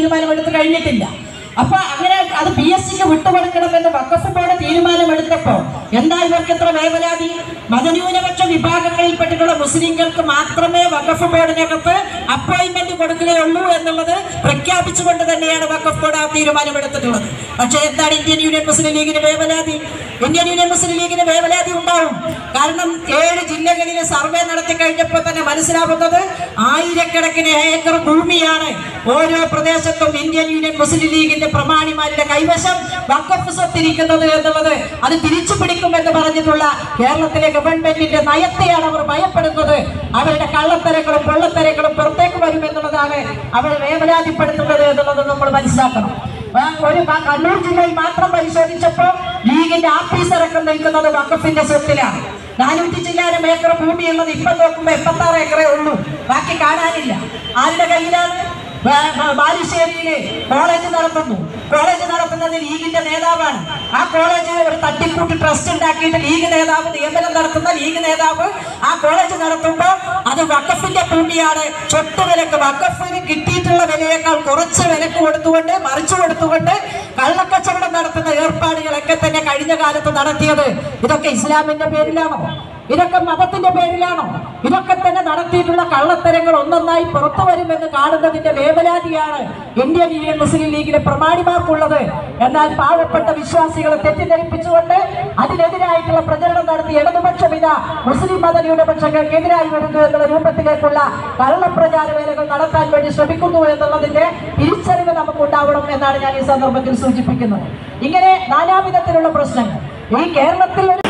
തീരുമാനമെടുത്ത് കഴിഞ്ഞിട്ടില്ല അപ്പൊ അങ്ങനെ അത് പി എസ് സിക്ക് വിട്ടുകൊടുക്കണമെന്ന് വക്കഫ് ബോർഡ് തീരുമാനമെടുത്തപ്പോ എന്താ ഇവർക്ക് ഇത്ര വേവലാതി മതന്യൂനപക്ഷ വിഭാഗങ്ങളിൽപ്പെട്ടിട്ടുള്ള മുസ്ലിങ്ങൾക്ക് മാത്രമേ വക്കഫ് ബോർഡിനകത്ത് അപ്പോയിന്റ്മെന്റ് കൊടുക്കുകയുള്ളൂ എന്നുള്ളത് പ്രഖ്യാപിച്ചുകൊണ്ട് തന്നെയാണ് വക്കഫ് ബോർഡ് ആ തീരുമാനമെടുത്തിട്ടുള്ളത് പക്ഷേ എന്താണ് ഇന്ത്യൻ യൂണിയൻ മുസ്ലിം ലീഗിന് വേവലാതി ഇന്ത്യൻ യൂണിയൻ മുസ്ലിം ലീഗിന് വേവലാതി ഉണ്ടാവും കാരണം ഏഴ് ജില്ലകളിലെ സർവേ നടത്തി കഴിഞ്ഞപ്പോൾ തന്നെ മനസ്സിലാവുന്നത് ആയിരക്കണക്കിന് ഏക്കർ ഭൂമിയാണ് ഓരോ പ്രദേശത്തും ഇന്ത്യൻ യൂണിയൻ മുസ്ലിം ലീഗിന്റെ പ്രമാണിമാരുടെ കൈവശം വക്കഫ് സ്വത്തിരിക്കുന്നത് എന്നുള്ളത് അത് തിരിച്ചു പിടിക്കുമെന്ന് പറഞ്ഞിട്ടുള്ള കേരളത്തിലെ ഗവൺമെന്റിന്റെ നയത്തെയാണ് അവർ ഭയപ്പെടുന്നത് അവരുടെ കള്ളത്തരങ്ങളും പൊള്ളത്തരങ്ങളും പുറത്തേക്ക് വരുമെന്നുള്ളതാണ് അവർ വേവലാതിപ്പെടുത്തുന്നത് എന്നുള്ളത് നമ്മൾ മനസ്സിലാക്കണം ആ, ഒരു ക- കണ്ണൂർ ജില്ലയിൽ മാത്രം പരിശോധിച്ചപ്പോൾ ലീഗിന്റെ ആഫീസറൊക്കെ നിൽക്കുന്നത് വക്കഫിന്റെ സ്വത്തിലാണ് നാനൂറ്റി ചില്ലാനം ഏക്കർ ഭൂമിയുള്ളത് ഇപ്പൊ നോക്കുമ്പോ എൺപത്തി ആറ് ഏക്കറേ ഉള്ളൂ ബാക്കി കാണാനില്ല ആരുടെ കയ്യിലാണ് ബാ- ബാ- ബാലുശ്ശേരിയില് കോളേജ് നടത്തുന്നു കോളേജ് നടത്തുന്നത് ലീഗിന്റെ നേതാവാണ് ആ കോളേജ് ഒരു തട്ടിക്കൂട്ട് ട്രസ്റ്റ് ഉണ്ടാക്കിയിട്ട് ലീഗ് നേതാവ് നിയമനം നടത്തുന്ന ലീഗ് നേതാവ് ആ കോളേജ് നടത്തുമ്പോൾ അത് വക്കഫിന്റെ ഭൂമിയാണ് ചൊട്ട് വിലക്ക് വക്കഫിന് കിട്ടിയിട്ടുള്ള വിലയേക്കാൾ കുറച്ച് വിലക്ക് കൊടുത്തുകൊണ്ട് മറിച്ചു കൊടുത്തുകൊണ്ട് കള്ളക്കച്ചവടം നടത്തുന്ന ഏർപ്പാടുകളൊക്കെ തന്നെ കഴിഞ്ഞ കാലത്ത് നടത്തിയത് ഇതൊക്കെ ഇസ്ലാമിന്റെ പേരിലാണോ ഇതൊക്കെ മതത്തിന്റെ പേരിലാണോ ഇതൊക്കെ തന്നെ നടത്തിയിട്ടുള്ള കള്ളത്തരങ്ങൾ ഒന്നൊന്നായി പുറത്തു വരുമെന്ന് കാണുന്നതിന്റെ വേവലാതിയാണ് ഇന്ത്യൻ യൂണിയൻ മുസ്ലിം ലീഗിലെ പ്രമാണിമാർക്കുള്ളത് എന്നാൽ പാവപ്പെട്ട വിശ്വാസികളെ തെറ്റിദ്ധരിപ്പിച്ചുകൊണ്ട് അതിനെതിരായിട്ടുള്ള പ്രചരണം നടത്തി ഇടതുപക്ഷം ഇതാ മുസ്ലിം മത ന്യൂനപക്ഷങ്ങൾക്കെതിരായി വരുന്നു എന്നുള്ള രൂപത്തിലേക്കുള്ള കള്ളപ്രചാര വേലകൾ നടത്താൻ വേണ്ടി ശ്രമിക്കുന്നു എന്നുള്ളതിന്റെ തിരിച്ചറിവ് നമുക്ക് ഉണ്ടാവണം എന്നാണ് ഞാൻ ഈ സന്ദർഭത്തിൽ സൂചിപ്പിക്കുന്നത് ഇങ്ങനെ നാനാവിധത്തിലുള്ള പ്രശ്നങ്ങൾ ഈ കേരളത്തിൽ ഒരു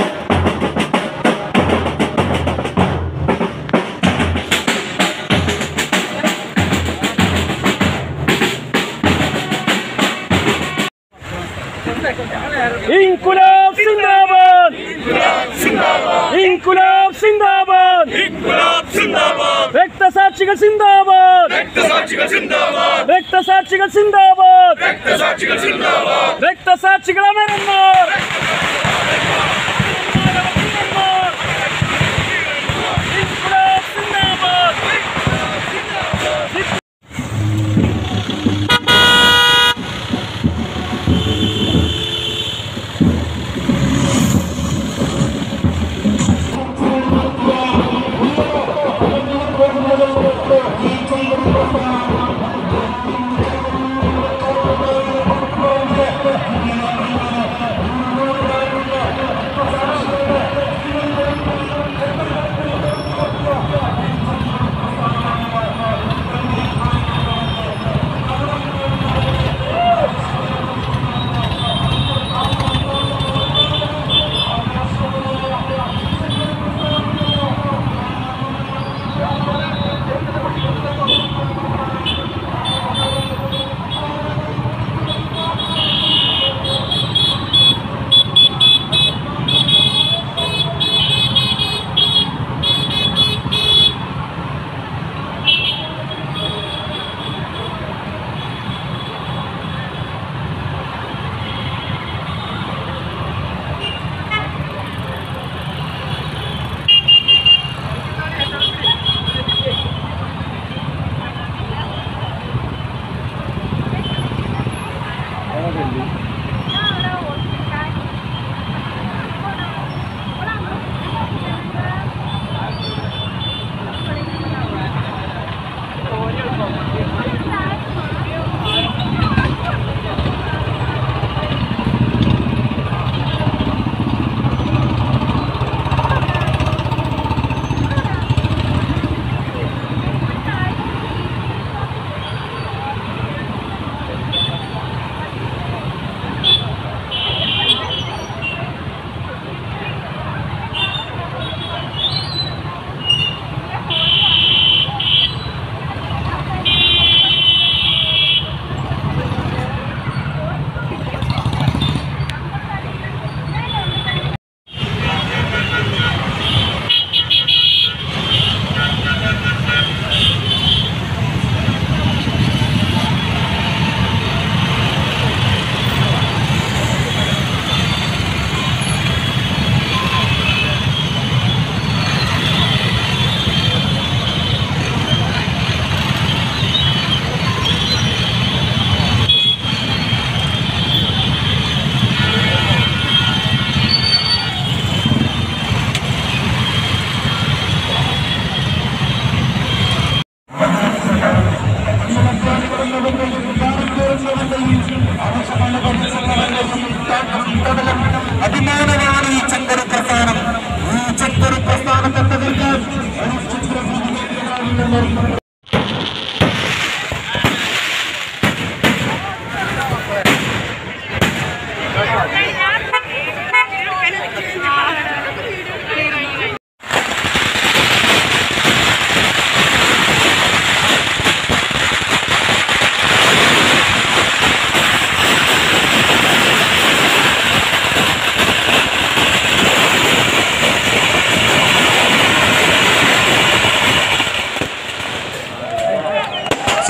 ഇൻകുലാബ് സിന്ദാബാദ് ഇൻകുലാബ് സിന്ദാബാദ് ഇൻകുലാബ് സിന്ദാബാദ് രക്തസാക്ഷികൾ സിന്ദാബാദ് രക്തസാക്ഷികൾ സിന്ദാബാദ് രക്തസാക്ഷികൾ സിന്ദാബാദ് രക്തസാക്ഷികൾ സിന്ദാബാദ് രക്തസാക്ഷികൾ അമരന്മാർ ഇൻകുലാബ് സിന്ദാബാദ്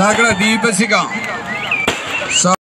സകല ദീപശിഖ